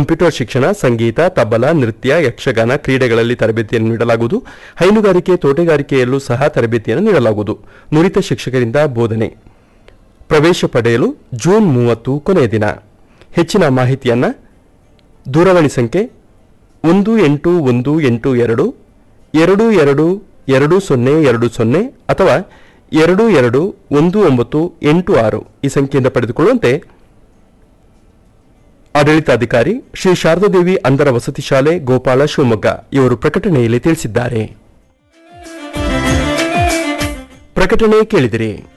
computer ಶಿಕ್ಷಣ ಸಂಗೀತ ತಬಲ ನೃತ್ಯ ಯಕ್ಷಗಾನ ಕ್ರೀಡೆಗಳಲ್ಲಿ ತರಬೇತಿಯನ್ನು ನೀಡಲಾಗುವುದು ಹೈನುಗಾರಿಕೆ ತೋಟಗಾರಿಕೆಯಲ್ಲೂ ಸಹ ತರಬೇತಿಯನ್ನು ನೀಡಲಾಗುವುದು ನುರಿತ ಶಿಕ್ಷಕರಿಂದ ಬೋಧನೆ ಪ್ರವೇಶ ಪಡೆಯಲು ಜೂನ್ ಮೂವತ್ತು ಕೊನೆಯ ದಿನ ಹೆಚ್ಚಿನ ಮಾಹಿತಿಯನ್ನ ದೂರವಾಣಿ ಸಂಖ್ಯೆ ಒಂದು ಎಂಟು ಒಂದು ಎಂಟು ಎರಡು ಎರಡು ಎರಡು ಎರಡು ಸೊನ್ನೆ ಎರಡು ಸೊನ್ನೆ ಅಥವಾ ಎರಡು ಎರಡು ಒಂದು ಒಂಬತ್ತು ಎಂಟು ಆರು ಈ ಸಂಖ್ಯೆಯಿಂದ ಪಡೆದುಕೊಳ್ಳುವಂತೆ ಆಡಳಿತಾಧಿಕಾರಿ ಶ್ರೀ ಶಾರದಾದೇವಿ ಅಂಧರ ವಸತಿ ಶಾಲೆ ಗೋಪಾಲ ಶಿವಮೊಗ್ಗ ಇವರು ಪ್ರಕಟಣೆಯಲ್ಲಿ ತಿಳಿಸಿದ್ದಾರೆ ಪ್ರಕಟಣೆ ಕೇಳಿದಿರಿ